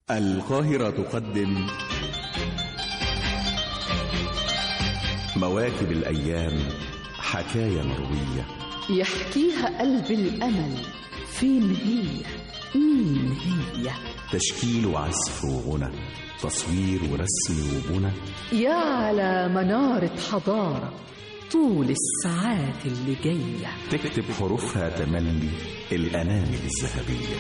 القاهرة تقدم مواكب الأيام حكاية مروية يحكيها قلب الأمل فين هي مين هي تشكيل وعزف وغنى تصوير ورسم وبنى يا على منارة حضارة طول الساعات اللي جاية تكتب حروفها تملي الأنامل الذهبية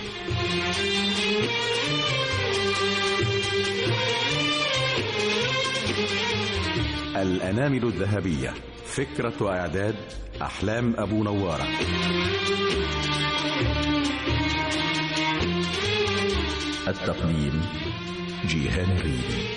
الأنامل الذهبية فكرة وإعداد أحلام أبو نوارة التقديم جيهان ريدي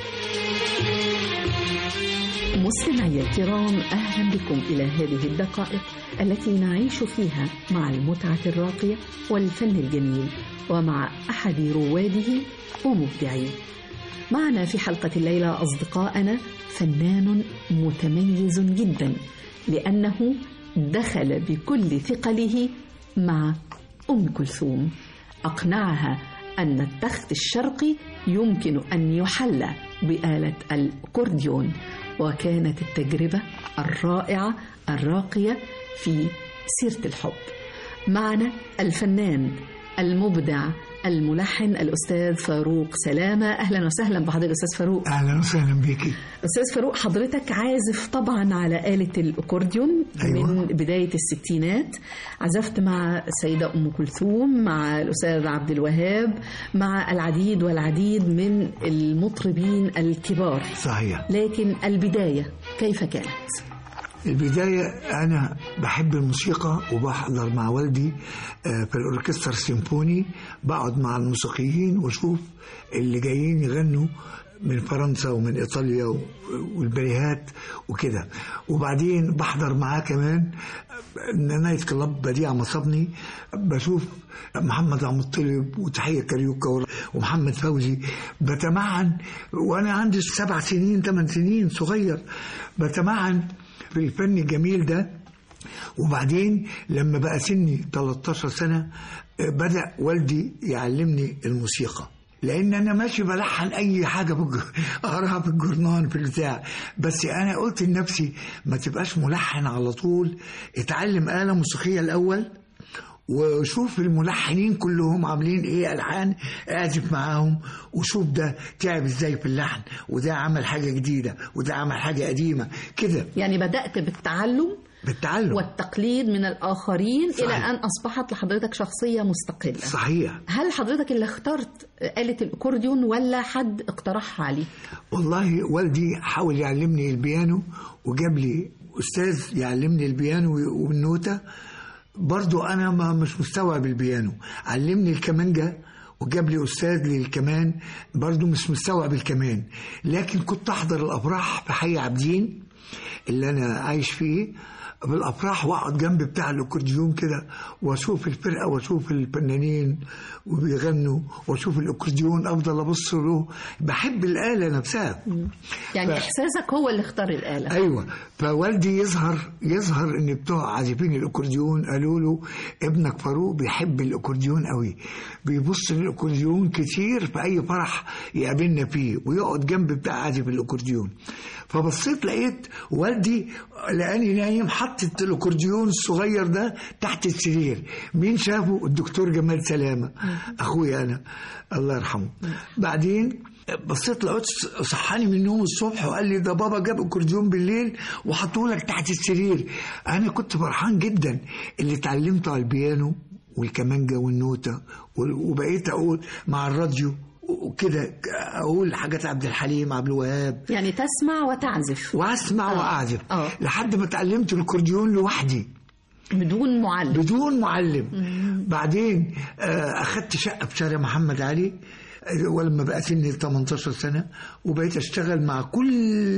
مستمعي الكرام أهلا بكم إلى هذه الدقائق التي نعيش فيها مع المتعة الراقية والفن الجميل ومع أحد رواده ومبدعيه معنا في حلقة الليلة أصدقائنا فنان متميز جدا لأنه دخل بكل ثقله مع أم كلثوم أقنعها أن التخت الشرقي يمكن أن يحلى بآلة الأكورديون وكانت التجربة الرائعة الراقية في سيرة الحب معنا الفنان المبدع الملحن الأستاذ فاروق سلامة أهلا وسهلا بحضرتك أستاذ فاروق اهلا وسهلا بيكي أستاذ فاروق حضرتك عازف طبعا على آلة الأكورديون أيوة. من بداية الستينات عزفت مع السيدة أم كلثوم مع الأستاذ عبد الوهاب مع العديد والعديد من المطربين الكبار صحيح لكن البداية كيف كانت؟ البداية أنا بحب الموسيقى وبحضر مع والدي آه، في الأوركسترا السيمفوني بقعد مع الموسيقيين وأشوف اللي جايين يغنوا من فرنسا ومن إيطاليا و- والبريهات وكده وبعدين بحضر معاه كمان آه، نايت كلاب بديع مصابني بشوف محمد عبد المطلب وتحية كاريوكا ومحمد فوزي بتمعن وأنا عندي سبع سنين ثمان سنين صغير بتمعن في الفن الجميل ده وبعدين لما بقى سني 13 سنة آه، بدأ والدي يعلمني الموسيقى لان انا ماشي بلحن اي حاجه بالج- اقراها في الجورنال في البتاع بس انا قلت لنفسي ما تبقاش ملحن على طول اتعلم آلة موسيقية الاول وشوف الملحنين كلهم عاملين ايه الحان اعزف معاهم وشوف ده تعب ازاي في اللحن وده عمل حاجه جديده وده عمل حاجه قديمه كده يعني بدأت بالتعلم بالتعلم والتقليد من الآخرين صحيح. إلى أن أصبحت لحضرتك شخصية مستقلة صحيح هل حضرتك اللي اخترت آلة الأكورديون ولا حد اقترحها عليك؟ والله والدي حاول يعلمني البيانو وجاب لي استاذ يعلمني البيانو والنوتة برضو انا ما مش مستوعب البيانو علمني الكمانجة وجاب لي استاذ للكمان برضو مش مستوعب الكمان لكن كنت احضر الافراح في حي عابدين اللي انا عايش فيه بالافراح واقعد جنب بتاع الاكورديون كده واشوف الفرقه واشوف الفنانين وبيغنوا واشوف الاكورديون افضل ابص له بحب الاله نفسها يعني ف- إحساسك هو اللي اختار الآلة ايوه فوالدي يظهر يظهر ان بتوع عازفين الاكورديون قالوا له ابنك فاروق بيحب الاكورديون قوي بيبص للاكورديون كتير في اي فرح يقابلنا فيه ويقعد جنب بتاع عازف الاكورديون فبصيت لقيت والدي لقاني نايم حطت الاكورديون الصغير ده تحت السرير مين شافه الدكتور جمال سلامه اخويا انا الله يرحمه بعدين بصيت لقيت صحاني من النوم الصبح وقال لي ده بابا جاب اكورديون بالليل وحطه لك تحت السرير انا كنت فرحان جدا اللي اتعلمته على البيانو والكمانجا والنوتة وبقيت اقول مع الراديو وكده اقول حاجات عبد الحليم عبد الوهاب يعني تسمع وتعزف واسمع آه. واعزف آه. لحد ما اتعلمت الاكورديون لوحدي بدون معلم بدون معلم بعدين آه، اخدت شقه في شارع محمد علي آه، ولما بقى سني 18 سنه وبقيت اشتغل مع كل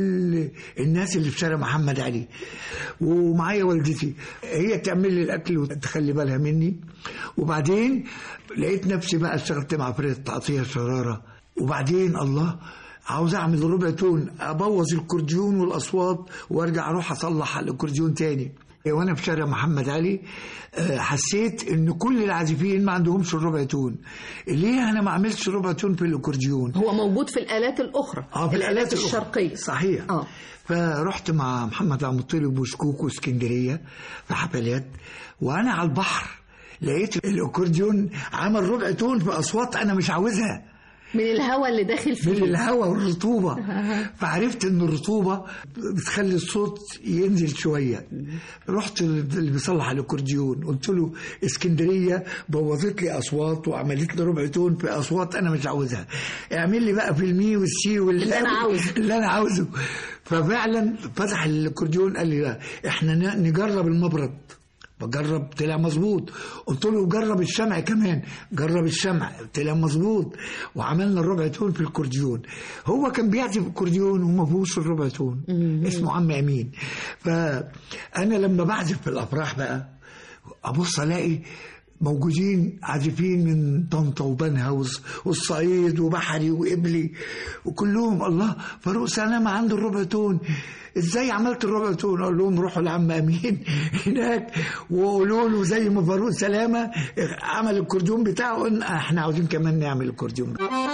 الناس اللي في شارع محمد علي ومعايا والدتي هي تعمل لي الاكل وتخلي بالها مني وبعدين لقيت نفسي بقى اشتغلت مع فرقه تعطيه شراره وبعدين الله عاوز اعمل ربع تون ابوظ الاكورديون والاصوات وارجع اروح اصلح الاكورديون تاني وانا في شارع محمد علي آه، حسيت ان كل العازفين ما عندهمش الربع تون ليه انا ما عملتش ربع تون في الاكورديون هو موجود في الآلات الأخرى اه في الالات الأخرى. الشرقية صحيح آه. فرحت مع محمد عبد المطلب وشكوك واسكندريه في حفلات وانا على البحر لقيت الاكورديون عمل ربع تون في اصوات انا مش عاوزها من الهواء اللي داخل من فيه الهواء والرطوبة فعرفت ان الرطوبة بتخلي الصوت ينزل شوية رحت اللي بيصلح الاكورديون قلت له اسكندرية بوظت لي اصوات وعملت لي ربع تون في اصوات انا مش عاوزها اعمل لي بقى في المي والسي واللي اللي أنا عاوزه. اللي انا عاوزه ففعلا فتح الاكورديون قال لي لا احنا ن- نجرب المبرد بجرب طلع مظبوط قلت له جرب الشمع كمان جرب الشمع طلع مظبوط وعملنا الربع تون في الكورديون هو كان بيعزف الكورديون وما فيهوش الربع تون اسمه عم امين فانا لما بعزف في الافراح بقى ابص الاقي موجودين عازفين من طنطا وبنها والص- والصعيد وبحري وقبلي وكلهم الله فاروق سلامة عنده الربع تون ازاي عملت الربع تون اقول لهم روحوا لعم امين هناك وقولوا له زي ما فاروق سلامة عمل الكورديون بتاعه قلنا احنا عاوزين كمان نعمل الكورديون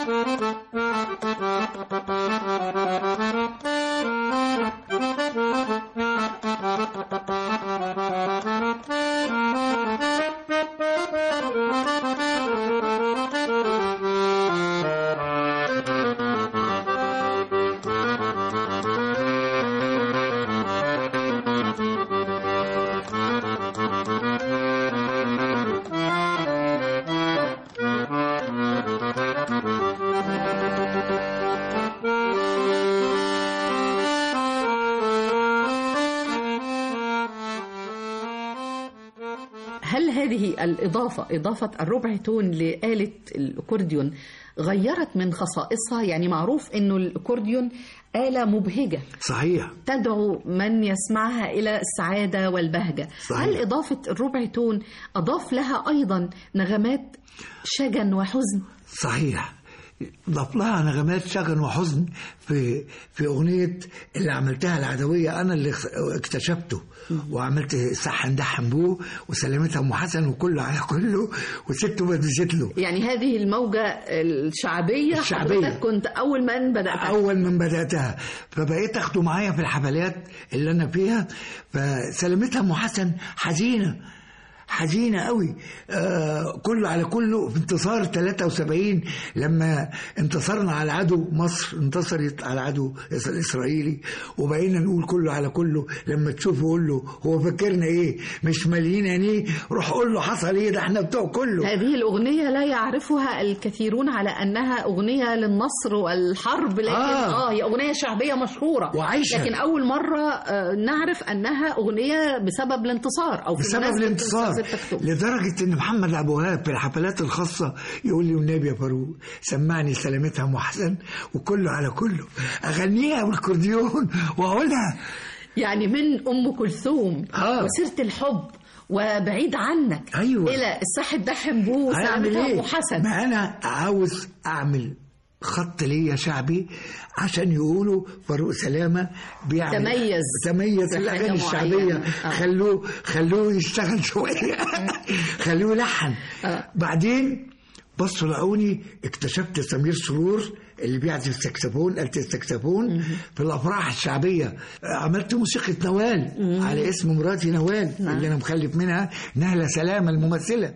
هل هذه الإضافة إضافة الربع تون لآلة الأكورديون غيرت من خصائصها يعني معروف أنه الأكورديون آلة مبهجة صحيح تدعو من يسمعها إلى السعادة والبهجة صحيح. هل إضافة الربع تون أضاف لها أيضا نغمات شجن وحزن صحيح ضاف لها نغمات شجن وحزن في في اغنيه اللي عملتها العدويه انا اللي اكتشفته وعملت سحن دحن بوه وسلمتها ام حسن وكله على كله وسته بدست له يعني هذه الموجة الشعبية الشعبية. حضرتك كنت أول من بدأت اول من بداتها فبقيت اخده معايا في الحفلات اللي انا فيها فسلمتها ام حسن حزينه حزينه قوي آه كله على كله في انتصار 73 لما انتصرنا على العدو مصر انتصرت على العدو الاسرائيلي وبقينا نقول كله على كله لما تشوفه قول له هو فاكرنا ايه مش مالين عينيه روح قول له حصل ايه ده احنا بتوع كله هذه الأغنية لا يعرفها الكثيرون على أنها أغنية للنصر والحرب لكن آه. آه, هي أغنية شعبية مشهورة وعايشة. لكن أول مرة آه نعرف أنها أغنية بسبب الانتصار أو في بسبب مناسبة الانتصار 6 أكتوبر. لدرجة إن محمد عبد الوهاب في الحفلات الخاصة يقول لي والنبي يا فاروق سمعني سلامتها أم حسن وكله على كله أغنيها بالكورديون وأقولها يعني من أم كلثوم آه. وسيرة الحب وبعيد عنك أيوة. إلى الساحة دحم بو هنعمل سلامتها إيه؟ أبو حسن ما أنا عاوز أعمل خط ليا شعبي عشان يقولوا فاروق سلامة بيعمل تميز تميز في الأغاني حاجة الشعبية معينة. آه. خلوه خلوه يشتغل شوية خلوه يلحن آه. بعدين بصوا لقوني اكتشفت سمير سرور اللي بيعزف سكسفون آلة السكسفون في الأفراح الشعبية عملت موسيقى نوال على اسم مراتي نوال اللي أنا مخلف منها نهلة سلامة الممثلة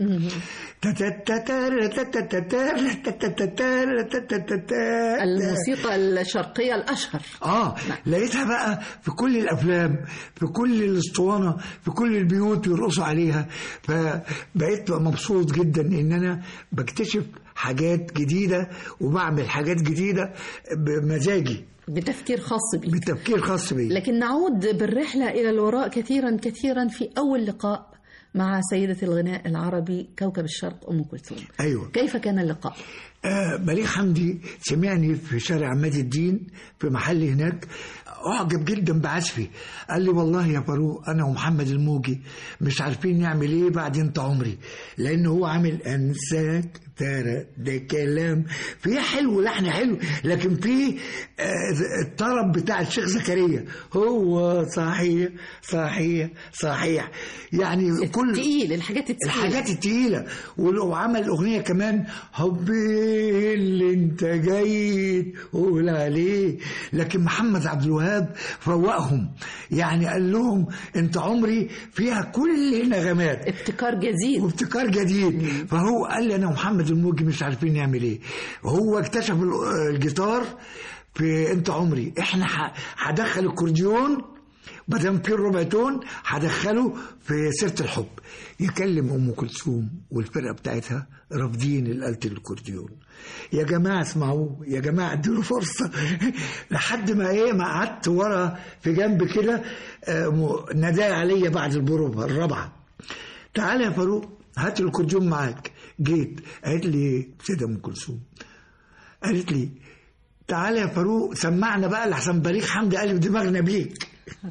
الموسيقى الشرقية الأشهر اه لقيتها بقى في كل الافلام في كل الاسطوانه في كل البيوت يرقصوا عليها فبقيت بقى مبسوط جدا ان انا بكتشف حاجات جديده وبعمل حاجات جديده بمزاجي بتفكير خاص بيك بتفكير خاص بي لكن نعود بالرحلة إلى الوراء كثيرا كثيرا في أول لقاء مع سيدة الغناء العربي كوكب الشرق أم كلثوم ايوه كيف كان اللقاء؟ آه بليغ حمدي سمعني في شارع عماد الدين في محل هناك اعجب جدا بعزفي قال لي والله يا فاروق انا ومحمد الموجي مش عارفين نعمل ايه بعد انت عمري لان هو عامل انساك ترى ده كلام فيه حلو لحن حلو لكن فيه آه الطرب بتاع الشيخ زكريا هو صحيح صحيح صحيح يعني كل تقيل الحاجات التقيلة الحاجات التقيلة وعمل أغنية كمان حبي اللي انت جاي قول عليه لكن محمد عبد الوهاب فوقهم يعني قال لهم انت عمري فيها كل النغمات ابتكار جديد وابتكار جديد فهو قال لي انا ومحمد الموجي مش عارفين نعمل ايه هو اكتشف الجيتار في انت عمري احنا هدخل الكورديون ما دام في الربع تون هدخله في سيره الحب يكلم ام كلثوم والفرقه بتاعتها رافضين الاله الكورديون يا جماعه اسمعوه يا جماعه اديله فرصه لحد ما ايه ما قعدت ورا في جنب كده آه نادى عليا بعد البروفه الرابعه تعالى يا فاروق هات الكورديون معاك جيت قالت لي سيده ام كلثوم قالت لي تعالى يا فاروق سمعنا بقى لحسن بليغ حمدي قال دماغنا بيك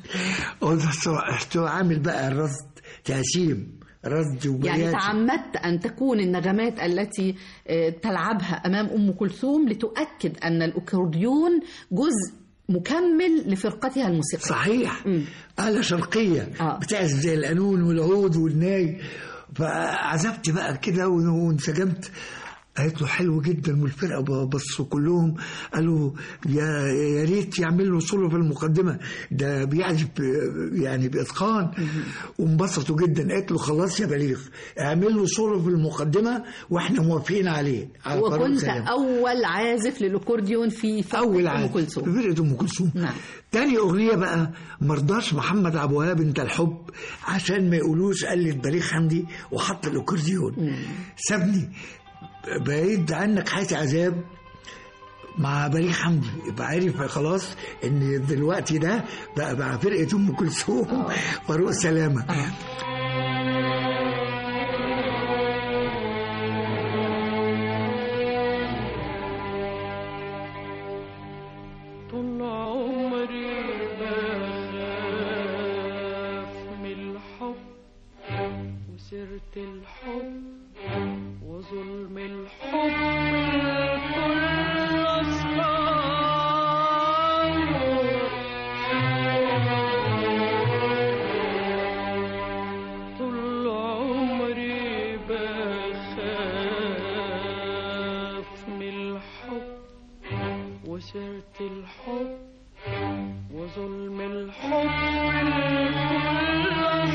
قلت عامل بقى الرصد تهشيم رصد وبيات يعني تعمدت أن تكون النغمات التي تلعبها أمام أم كلثوم لتؤكد أن الأكورديون جزء مكمل لفرقتها الموسيقية صحيح آلة شرقية آه. بتعزف زي القانون والعود والناي فعزفت بقى كده وانسجمت قالت له حلو جدا والفرقه بصوا كلهم قالوا يا يا ريت يعمل له سولو في المقدمه ده بيعزف يعني باتقان وانبسطوا جدا قالت له خلاص يا بليغ اعمل له سولو في المقدمه واحنا موافقين عليه على وكنت اول عازف للاكورديون في فرقه اول ام كلثوم في فرقه ام كلثوم نعم تاني اغنيه بقى مرضاش محمد عبد الوهاب انت الحب عشان ما يقولوش قلد بليغ حمدي وحط الاكورديون سابني بعيد عنك حياتي عذاب مع بليغ حمدي يبقى عارف خلاص ان دلوقتي ده بقى مع فرقه ام كلثوم فاروق سلامه طول عمري بخاف من الحب وسيرة الحب وظلم الحب الكل أصحابه طول عمري بخاف من الحب وسيرة الحب وظلم الحب الكل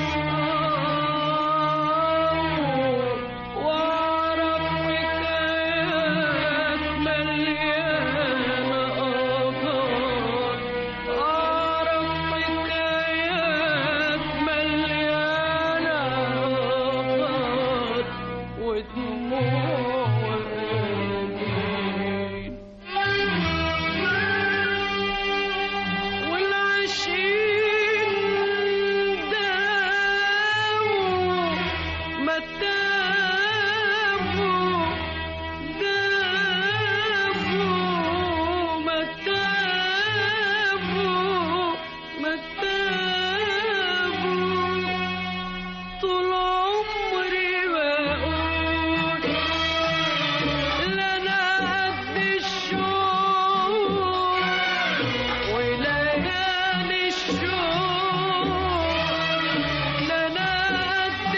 أصحابه وأعرف حكايات مليانة آثار أعرف حكايات مليانة آثار ودموع وأنين والعشرين داووا ما تابوا داووا ما تابوا ما تابوا طول عمري بقول لنا قد الشوق وليالي الشوق لنا قد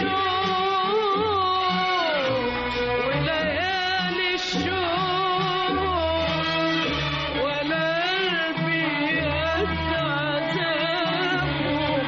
الشوق وليالي الشوق ولا قلبي قد عذابه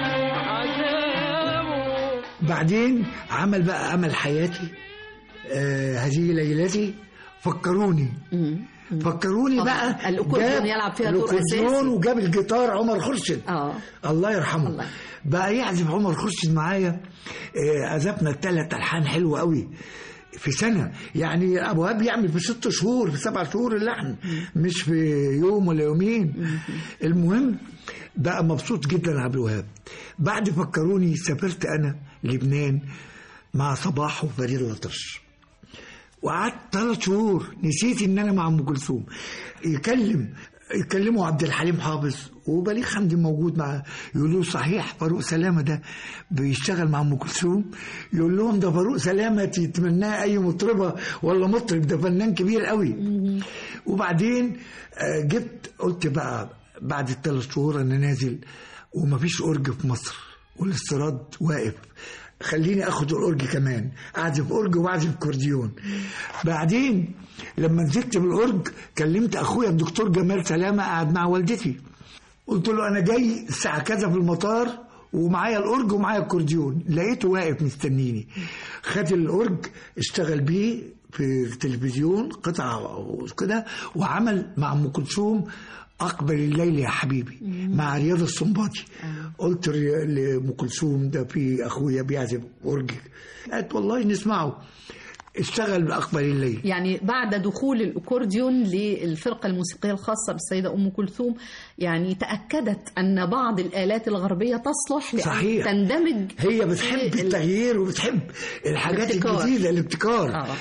عذابه بعدين عمل بقى امل حياتي آه هذه ليلتي فكروني فكروني طبعاً. بقى الأكورديون جاب يلعب فيها دور الأكورديون أساسي. وجاب الجيتار عمر خرشد اه الله يرحمه الله. بقى يعزف عمر خرشد معايا آه، عزفنا الثلاث الحان حلوه قوي في سنه يعني ابو وهاب يعمل في ست شهور في سبع شهور اللحن مش في يوم ولا يومين المهم بقى مبسوط جدا عبد الوهاب بعد فكروني سافرت انا لبنان مع صباح وفريد الأطرش وقعدت ثلاث شهور نسيت ان انا مع ام كلثوم يكلم يكلموا عبد الحليم حافظ وبليغ حمدي موجود معاه يقول له صحيح فاروق سلامه ده بيشتغل مع ام كلثوم يقول لهم ده فاروق سلامه تتمناه اي مطربه ولا مطرب ده فنان كبير قوي وبعدين آه، جبت قلت بقى بعد الثلاث شهور انا نازل ومفيش اورج في مصر والاستيراد واقف خليني اخد الاورج كمان اعزف اورج واعزف كورديون بعدين لما نزلت بالاورج كلمت اخويا الدكتور جمال سلامه قاعد مع والدتي قلت له انا جاي الساعه كذا في المطار ومعايا الاورج ومعايا الكورديون لقيته واقف مستنيني خد الاورج اشتغل بيه في التلفزيون قطعه وكده وعمل مع ام كلثوم اقبل الليل يا حبيبي مع رياض السنباطي قلت ري- لام كلثوم ده في اخويا بيعزف اورج قالت والله نسمعه اشتغل باقبل الليل يعني بعد دخول الأكورديون للفرقة الموسيقية الخاصة بالسيدة أم كلثوم يعني تأكدت أن بعض الآلات الغربية تصلح لأن صحيح. تندمج هي بتحب في ال- التغيير وبتحب الحاجات الابتكار. الجديده الابتكار آه.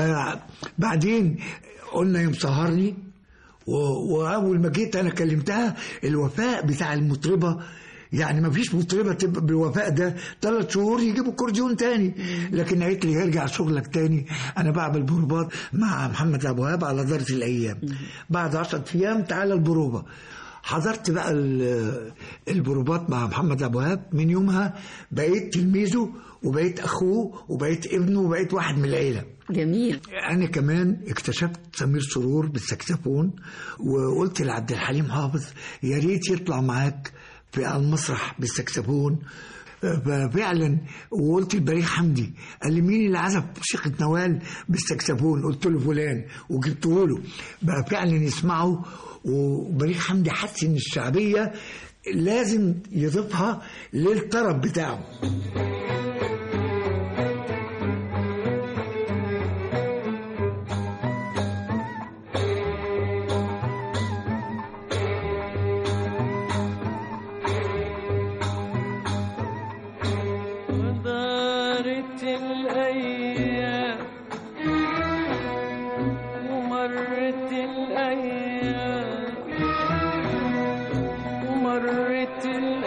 فبعدين قلنا يوم سهرني و- واول ما جيت انا كلمتها الوفاء بتاع المطربه يعني ما فيش مطربه تبقى بالوفاء ده ثلاث شهور يجيبوا كورديون تاني لكن قالت لي ارجع شغلك تاني انا بعمل بروبات مع محمد ابو وهاب على دارة الايام بعد 10 ايام تعالى البروبه حضرت بقى ال- البروبات مع محمد ابو وهاب من يومها بقيت تلميذه وبقيت اخوه وبقيت ابنه وبقيت واحد من العيله جميل انا كمان اكتشفت سمير سرور بالسكسفون وقلت لعبد الحليم حافظ يا ريت يطلع معاك في المسرح بالسكسفون ففعلا وقلت لبليغ حمدي قال لي مين اللي عزف شيخة نوال بالسكسفون قلت له فلان وجبته له بقى فعلا يسمعه وبليغ حمدي حس ان الشعبيه لازم يضيفها للطرب بتاعه ودارت الأيام ومرت الأيام ومرت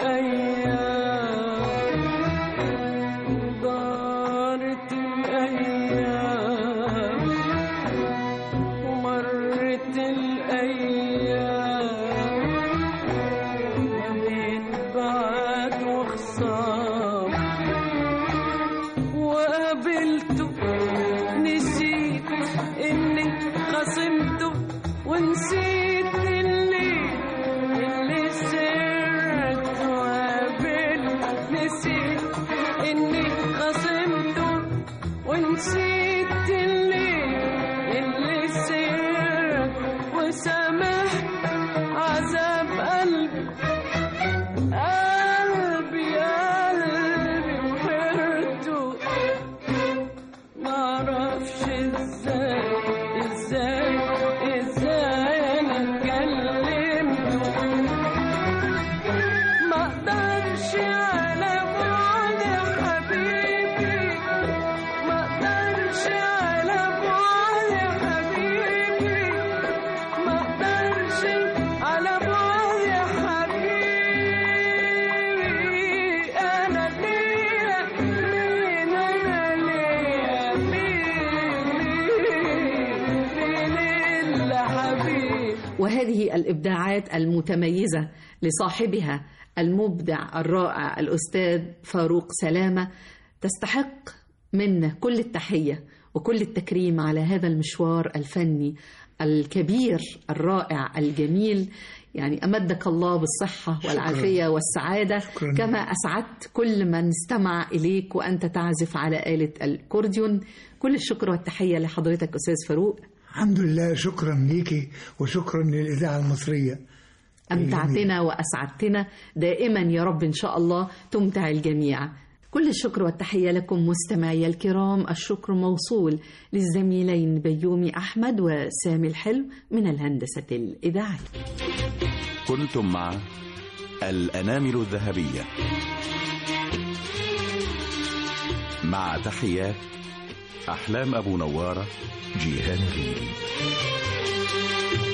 الأيام ودارت الأيام ومرت الأيام ما بين بعد وخصام وقابلته نسيت اني خصمته ونسيت اللي اللي سرت وقابلته نسيت اني خصمته ونسيت اللي اللي سرت وسامحت عذاب قلبي قلبي قلبي وحرته معرفش ازاي ازاي ازاي انا كلمته ما اقدرش على بعد يا حبيبي ما اقدرش على بعد يا حبيبي ما اقدرش على بعد يا حبيبي انا ليا مين انا ليا مين مين الا حبيبي وهذه الإبداعات المتميزة لصاحبها المبدع الرائع الأستاذ فاروق سلامة تستحق منا كل التحية وكل التكريم على هذا المشوار الفني الكبير الرائع الجميل يعني أمدك الله بالصحة والعافية والسعادة شكراً. كما أسعدت كل من استمع إليك وأنت تعزف على آلة الكورديون كل الشكر والتحية لحضرتك أستاذ فاروق الحمد لله شكرا ليكي وشكرا للإذاعة المصرية أمتعتنا وأسعدتنا دائما يا رب إن شاء الله تمتع الجميع كل الشكر والتحية لكم مستمعي الكرام الشكر موصول للزميلين بيومي أحمد وسامي الحلو من الهندسة الإذاعية كنتم مع الأنامل الذهبية مع تحيات أحلام أبو نوارة جيهان غيري